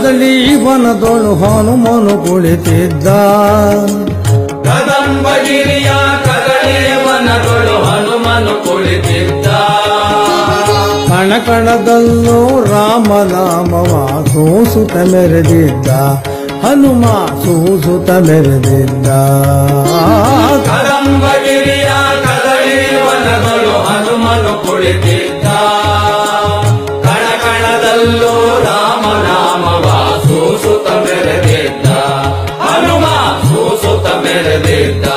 ಕದಳಿ ವನದೊಳು ಹನುಮನು ಕುಳಿತಿದ್ದ ಕದಂಬಗಿರಿಯ ಕದಳಿ ವನದೊಳು ಹನುಮನು ಕುಳಿತಿದ್ದ ಕಣಕಣದಲ್ಲೂ ರಾಮನಾಮವ ಸೂಸುತ್ತ ಮೆರೆದಿದ್ದ ಹನುಮ ಸೂಸುತ್ತ ಮೆರೆದಿದ್ದ ಕದಂಬಗಿರಿಯ ಕದಳಿ ವನದೊಳು ಹನುಮನು ಕುಳಿತಿದ್ದ ಕಣಕಣದಲ್ಲೂ ರಾಮನಾಮವ ಸೂಸುತ್ತ ಮೆರೆದಿದ್ದ ಹನುಮ ಸೂಸುತ್ತ ಮೆರೆದಿದ್ದ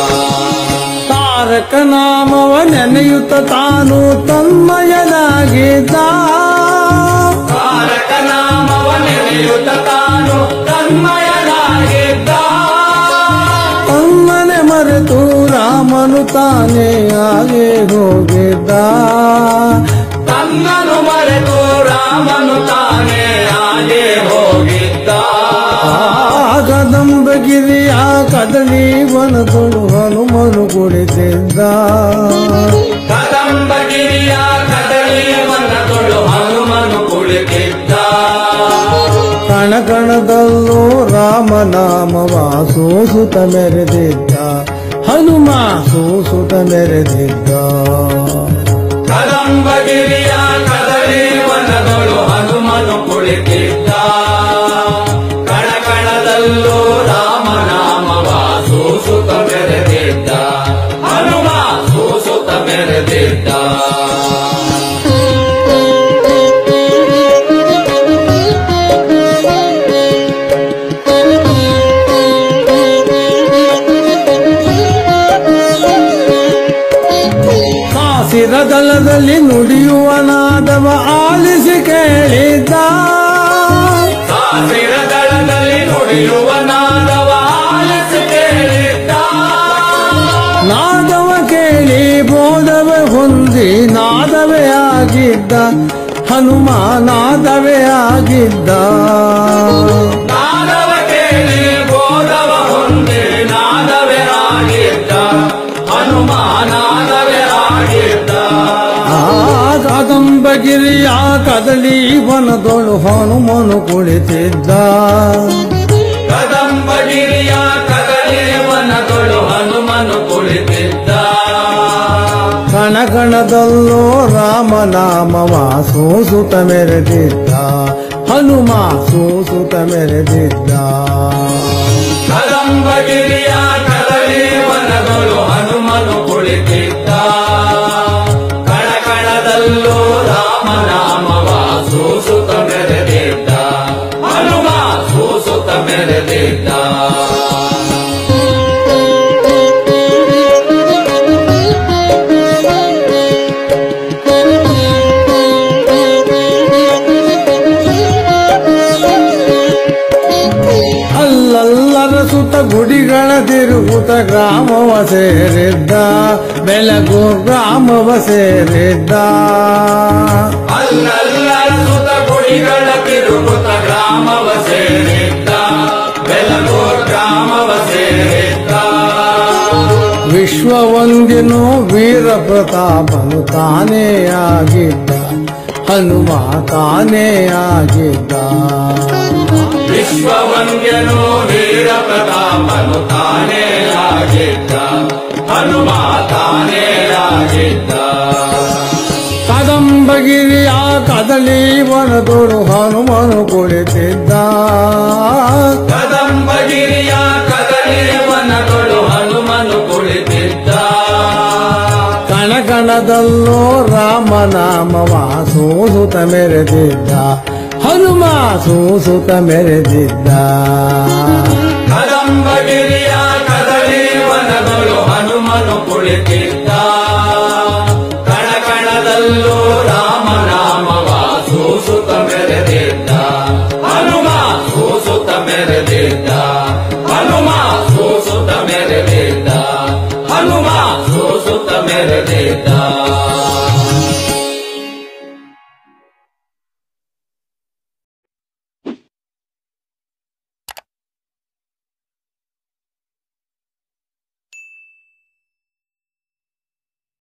ತಾರಕ ನಾಮವ ನೆನೆಯುತ್ತ ತಾನು ತನ್ಮಯನಾಗಿದ್ದ ತಾರಕ ನಾಮವ ನೆನೆಯುತ್ತ ತಾನು ತನ್ಮಯನಾಗಿದ್ದ ತಮ್ಮನೆ ಮರೆತು ರಾಮನು ತಾನೇ ಆಗಿ ಹೋಗಿದ್ದ ತನ್ನನು ಮರೆತು ರಾಮನು ತಾನೇ ಹಾಗೆ ಹೋಗಿದ್ದ ಕದಂಬಗಿರಿಯ ಕದಳಿ ವನದೊಳು ಹನುಮನು ಕುಳಿತಿದ್ದ ಕದಂಬಗಿರಿಯ ಕದಳಿ ವನದೊಳು ಹನುಮನು ಕುಳಿತಿದ್ದ ಕಣಕಣದಲ್ಲೂ ರಾಮನಾಮವ ಸೂಸುತ್ತ ಮೆರೆದಿದ್ದ ಹನುಮ ಸೂಸುತ್ತ ಮೆರೆದಿದ್ದ ಕದಂಬಗಿರಿಯ ಕದಳಿ ವನದೊಳು ಹನುಮನು ಕುಳಿತಿದ್ದ ಕಣಕಣದಲ್ಲೂ ರಾಮನಾಮವ ಸೂಸುತ್ತ ಮೆರೆದಿದ್ದ ಹನುಮ ಸೂಸುತ್ತ ಮೆರೆದಿದ್ದ ಕಾಸಿರ ದಳದಲ್ಲಿ ನುಡಿಯುವ ನಾದವ ಆಲಿಸಿ ಕೇಳಿದ್ದ ಸಾವಿರ ದಳದಲ್ಲಿ ನುಡಿಯುವ ನಾದವ ಆಲಿಸಿ ಕೇಳಿದ್ದ ನಾದವ ಕೇಳಿ ಬೋಧವೆ ಹೊಂದಿ ನಾದವೇ ಆಗಿದ್ದ ಹನುಮ ನಾದವೇ ಆಗಿದ್ದ ನಾದವ ಕೇಳಿ ಬೋಧವ ಹೊಂದಿ ನಾದವೇ ಆಗಿದ್ದ ಹನುಮ ನಾದವೇ ಆಗಿದ್ದ ಆ ಕಾದಂಬಗಿರಿಯ ಕದಳಿ ವನದೊಳು ಹನುಮನು ಕುಳಿತಿದ್ದ ಕದಂಬಗಿರಿಯ ಕದಲಿ ವನದೊಳು ಹನುಮನು ಕುಳಿತಿದ್ದ ಕಣಕಣದಲ್ಲೂ ರಾಮನಾಮವ ಸೂಸುತ್ತ ಮೆರೆದಿದ್ದ ಹನುಮ ಸೂಸುತ್ತ ಮೆರೆದಿದ್ದ ಕದಂಬಗಿರಿಯ ಕದಲಿ ವನದೊಳು ಹನುಮನು ಕುಳಿತಿದ್ದ ಕಣಕಣದಲ್ಲೂ ರಾಮನಾಮವ ಸೂಸುತ್ತ ಮೆರೆದಿದ್ದ ಹನುಮ ಸೂಸುತ್ತ ಮೆರೆದಿದ್ದ ಅಲ್ಲಲ್ಲರ ಸುತ್ತ ಗುಡಿಗಳ ತಿರುಗುತ್ತ ಗ್ರಾಮವ ಸೇರಿದ್ದ ಬೆಳಗು ಗ್ರಾಮವ ಸೇರಿದ್ದ ಅಲ್ಲಲ್ಲರ ಸುತ ಗುಡಿಗಳ ತಿರುಗುತ್ತ ಗ್ರಾಮವ ಸೇರಿದ್ದ ಬೆಳಗು ಗ್ರಾಮವ ಸೇರಿದ್ದ ವಿಶ್ವವಂದಿನು ವೀರ ಪ್ರತಾಪನು ತಾನೇ ಆಗಿದ್ದ ಹನುಮ ತಾನೇ ಆಗಿದ್ದ ವಿಶ್ವವಂದ್ಯನು ವೀರ ಪ್ರತಾಪನು ತಾನೇ ಆಗಿದ್ದ ಹನುಮ ತಾನೇ ಆಗಿದ್ದ ಕದಂಬಗಿರಿಯ ಕದಳಿ ವನದೊಳು ಹನುಮನು ಕುಳಿತಿದ್ದ ಕದಂಬಗಿರಿಯ ಕದಲಿ ವನದೊಳು ಹನುಮನು ಕುಳಿತಿದ್ದ ಕಣಕಣದಲ್ಲೂ ರಾಮನಾಮವ ಸೂಸುತ್ತ ಮೆರೆದಿದ್ದ ಹನುಮ ಸೂಸುತ್ತ ಮೆರೆದಿದ್ದ ಕದಂಬಗಿರಿಯ ಕದಲಿ ವನದೊಳು ಹನುಮನು ಕುಳಿತಿದ್ದ ಕಣಕಣದಲ್ಲೂ ರಾಮನಾಮವ ಸೂಸುತ್ತ ಮೆರೆದಿದ್ದ ಹನುಮ ಸೂಸುತ್ತ ಮೆರೆದಿದ್ದ ಹನುಮ ಸೂಸುತ್ತ ಮೆರೆದಿದ್ದ ಹನುಮ ಸೂಸುತ್ತ ಮೆರೆದಿದ್ದ